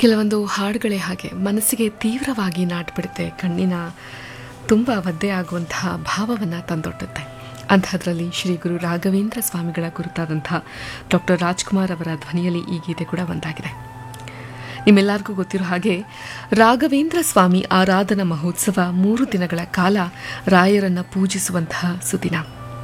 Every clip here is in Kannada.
ಕೆಲವೊಂದು ಹಾಡುಗಳೇ ಹಾಗೆ ಮನಸ್ಸಿಗೆ ತೀವ್ರವಾಗಿ ನಾಟ್ಬಿಡುತ್ತೆ ಕಣ್ಣಿನ ತುಂಬ ಒದ್ದೆ ಆಗುವಂತಹ ಭಾವವನ್ನು ತಂದೊಡ್ಡುತ್ತೆ ಅಂಥದ್ರಲ್ಲಿ ಶ್ರೀ ಗುರು ರಾಘವೇಂದ್ರ ಸ್ವಾಮಿಗಳ ಕುರಿತಾದಂಥ ಡಾಕ್ಟರ್ ರಾಜ್ಕುಮಾರ್ ಅವರ ಧ್ವನಿಯಲ್ಲಿ ಈ ಗೀತೆ ಕೂಡ ಒಂದಾಗಿದೆ ನಿಮ್ಮೆಲ್ಲರಿಗೂ ಗೊತ್ತಿರೋ ಹಾಗೆ ರಾಘವೇಂದ್ರ ಸ್ವಾಮಿ ಆರಾಧನಾ ಮಹೋತ್ಸವ ಮೂರು ದಿನಗಳ ಕಾಲ ರಾಯರನ್ನ ಪೂಜಿಸುವಂತಹ ಸುದಿನ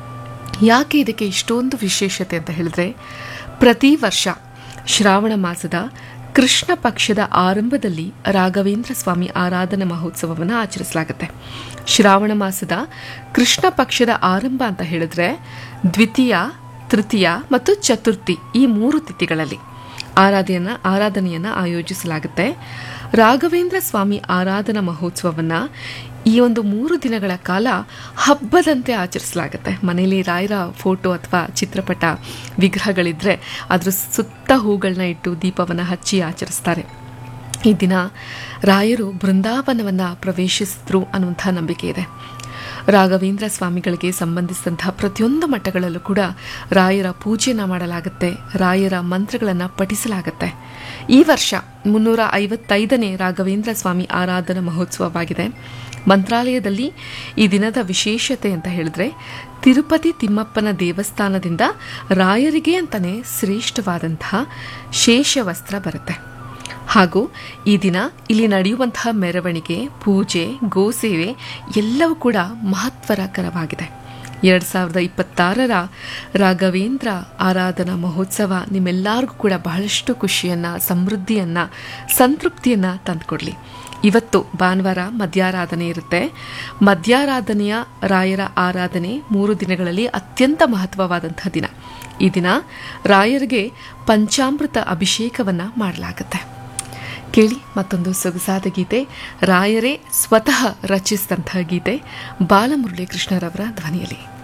ಯಾಕೆ ಇದಕ್ಕೆ ಇಷ್ಟೊಂದು ವಿಶೇಷತೆ ಅಂತ ಹೇಳಿದ್ರೆ ಪ್ರತಿ ವರ್ಷ ಶ್ರಾವಣ ಮಾಸದ ಕೃಷ್ಣ ಪಕ್ಷದ ಆರಂಭದಲ್ಲಿ ರಾಘವೇಂದ್ರ ಸ್ವಾಮಿ ಆರಾಧನಾ ಮಹೋತ್ಸವವನ್ನು ಆಚರಿಸಲಾಗುತ್ತೆ ಶ್ರಾವಣ ಮಾಸದ ಕೃಷ್ಣ ಪಕ್ಷದ ಆರಂಭ ಅಂತ ಹೇಳಿದ್ರೆ ದ್ವಿತೀಯ ತೃತೀಯ ಮತ್ತು ಚತುರ್ಥಿ ಈ ಮೂರು ತಿಥಿಗಳಲ್ಲಿ ಆರಾಧನೆಯನ್ನ ಆರಾಧನೆಯನ್ನ ಆಯೋಜಿಸಲಾಗುತ್ತೆ ರಾಘವೇಂದ್ರ ಸ್ವಾಮಿ ಆರಾಧನಾ ಮಹೋತ್ಸವವನ್ನ ಈ ಒಂದು ಮೂರು ದಿನಗಳ ಕಾಲ ಹಬ್ಬದಂತೆ ಆಚರಿಸಲಾಗುತ್ತೆ ಮನೆಯಲ್ಲಿ ರಾಯರ ಫೋಟೋ ಅಥವಾ ಚಿತ್ರಪಟ ವಿಗ್ರಹಗಳಿದ್ರೆ ಅದ್ರ ಸುತ್ತ ಹೂಗಳನ್ನ ಇಟ್ಟು ದೀಪವನ್ನು ಹಚ್ಚಿ ಆಚರಿಸ್ತಾರೆ ಈ ದಿನ ರಾಯರು ಬೃಂದಾವನವನ್ನು ಪ್ರವೇಶಿಸಿದ್ರು ಅನ್ನುವಂಥ ನಂಬಿಕೆ ಇದೆ ರಾಘವೇಂದ್ರ ಸ್ವಾಮಿಗಳಿಗೆ ಸಂಬಂಧಿಸಿದಂತಹ ಪ್ರತಿಯೊಂದು ಮಠಗಳಲ್ಲೂ ಕೂಡ ರಾಯರ ಪೂಜೆಯನ್ನು ಮಾಡಲಾಗುತ್ತೆ ರಾಯರ ಮಂತ್ರಗಳನ್ನು ಪಠಿಸಲಾಗುತ್ತೆ ಈ ವರ್ಷ ಮುನ್ನೂರ ಐವತ್ತೈದನೇ ರಾಘವೇಂದ್ರ ಸ್ವಾಮಿ ಆರಾಧನಾ ಮಹೋತ್ಸವವಾಗಿದೆ ಮಂತ್ರಾಲಯದಲ್ಲಿ ಈ ದಿನದ ವಿಶೇಷತೆ ಅಂತ ಹೇಳಿದ್ರೆ ತಿರುಪತಿ ತಿಮ್ಮಪ್ಪನ ದೇವಸ್ಥಾನದಿಂದ ರಾಯರಿಗೆ ಅಂತಲೇ ಶ್ರೇಷ್ಠವಾದಂತಹ ಶೇಷವಸ್ತ್ರ ಬರುತ್ತೆ ಹಾಗೂ ಈ ದಿನ ಇಲ್ಲಿ ನಡೆಯುವಂತಹ ಮೆರವಣಿಗೆ ಪೂಜೆ ಗೋಸೇವೆ ಎಲ್ಲವೂ ಕೂಡ ಮಹತ್ವರಕರವಾಗಿದೆ ಎರಡು ಸಾವಿರದ ಇಪ್ಪತ್ತಾರರ ರಾಘವೇಂದ್ರ ಆರಾಧನಾ ಮಹೋತ್ಸವ ನಿಮ್ಮೆಲ್ಲರಿಗೂ ಕೂಡ ಬಹಳಷ್ಟು ಖುಷಿಯನ್ನು ಸಮೃದ್ಧಿಯನ್ನು ಸಂತೃಪ್ತಿಯನ್ನು ತಂದುಕೊಡ್ಲಿ ಇವತ್ತು ಭಾನುವಾರ ಮಧ್ಯಾರಾಧನೆ ಇರುತ್ತೆ ಮಧ್ಯಾರಾಧನೆಯ ರಾಯರ ಆರಾಧನೆ ಮೂರು ದಿನಗಳಲ್ಲಿ ಅತ್ಯಂತ ಮಹತ್ವವಾದಂಥ ದಿನ ಈ ದಿನ ರಾಯರಿಗೆ ಪಂಚಾಮೃತ ಅಭಿಷೇಕವನ್ನು ಮಾಡಲಾಗುತ್ತೆ ಕೇಳಿ ಮತ್ತೊಂದು ಸೊಗಸಾದ ಗೀತೆ ರಾಯರೇ ಸ್ವತಃ ರಚಿಸಿದಂತಹ ಗೀತೆ ಬಾಲಮುರಳಿ ಕೃಷ್ಣರವರ ಧ್ವನಿಯಲ್ಲಿ